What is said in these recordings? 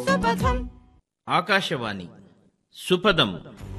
సుపథం ఆకాశవాణి సుపదం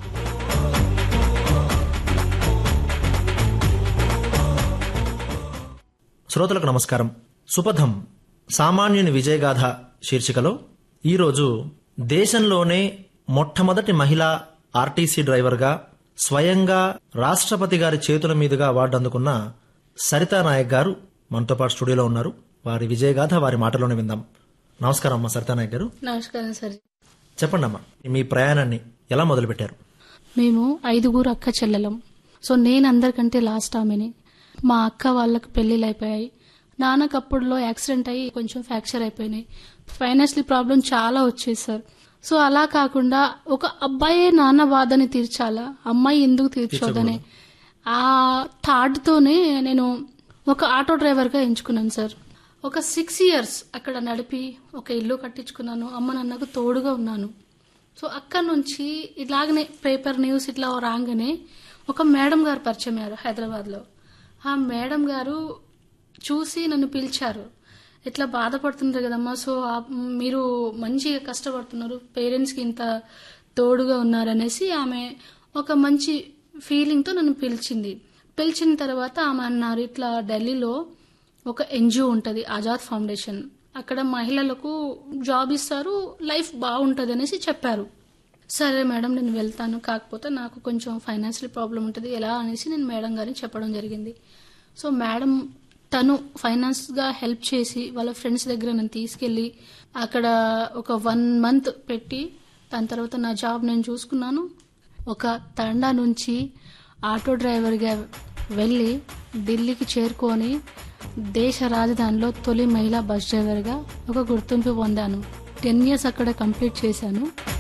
శ్రోతలకు నమస్కారం సుపథం సామాన్యుని విజయగాథ శీర్షికలో ఈరోజు దేశంలోనే మొట్టమొదటి మహిళా ఆర్టీసీ డ్రైవర్గా స్వయంగా రాష్ట్రపతి గారి చేతుల మీదుగా అవార్డు అందుకున్న సరితా నాయక్ గారు మనతో పాటు స్టూడియోలో ఉన్నారు వారి విజయగాథ వారి మాటలోనే విందాం నమస్కారం అమ్మా సరితా నాయక్ గారు నమస్కారం సార్ చెప్పండి అమ్మా మీ ప్రయాణాన్ని ఎలా మొదలుపెట్టారు మేము ఐదుగురు అక్క చెల్లెలం సో నేను అందరికంటే లాస్ట్ ఆమెని మా అక్క వాళ్ళకి పెళ్లిళ్ళు అయిపోయాయి నాన్నకు అప్పుడులో యాక్సిడెంట్ అయ్యి కొంచెం ఫ్రాక్చర్ అయిపోయినాయి ఫైనాన్షియల్ ప్రాబ్లం చాలా వచ్చేది సార్ సో అలా కాకుండా ఒక అబ్బాయే నాన్న బాధని తీర్చాలా అమ్మాయి ఎందుకు తీర్చోదని ఆ థాట్తోనే నేను ఒక ఆటో డ్రైవర్గా ఎంచుకున్నాను సార్ ఒక సిక్స్ ఇయర్స్ అక్కడ నడిపి ఒక ఇల్లు కట్టించుకున్నాను అమ్మ నాన్నకు తోడుగా ఉన్నాను సో అక్కడ నుంచి ఇలాగనే పేపర్ న్యూస్ ఇట్లా రాగానే ఒక మేడం గారు పరిచయం అయ్యారు హైదరాబాద్లో ఆ మేడం గారు చూసి నన్ను పిలిచారు ఇట్లా బాధపడుతున్నారు కదమ్మా సో ఆ- మీరు మంచిగా కష్టపడుతున్నారు పేరెంట్స్కి ఇంత తోడుగా ఉన్నారనేసి ఆమె ఒక మంచి ఫీలింగ్తో నన్ను పిలిచింది పిలిచిన తర్వాత ఆమె అన్నారు ఇట్లా ఢిల్లీలో ఒక ఎన్జిఓ ఉంటుంది ఆజాద్ ఫౌండేషన్ అక్కడ మహిళలకు జాబ్ ఇస్తారు లైఫ్ బాగుంటుంది అనేసి చెప్పారు సరే మేడం నేను వెళ్తాను కాకపోతే నాకు కొంచెం ఫైనాన్షియల్ ప్రాబ్లం ఉంటుంది ఎలా అనేసి నేను మేడం గారిని చెప్పడం జరిగింది సో మేడం తను ఫైనాన్స్గా హెల్ప్ చేసి వాళ్ళ ఫ్రెండ్స్ దగ్గర నన్ను తీసుకెళ్ళి అక్కడ ఒక వన్ మంత్ పెట్టి దాని తర్వాత నా జాబ్ నేను చూసుకున్నాను ఒక తండా నుంచి ఆటో డ్రైవర్గా వెళ్ళి ఢిల్లీకి చేరుకొని దేశ రాజధానిలో తొలి మహిళా బస్ డ్రైవర్గా ఒక గుర్తింపు పొందాను టెన్ ఇయర్స్ అక్కడ కంప్లీట్ చేశాను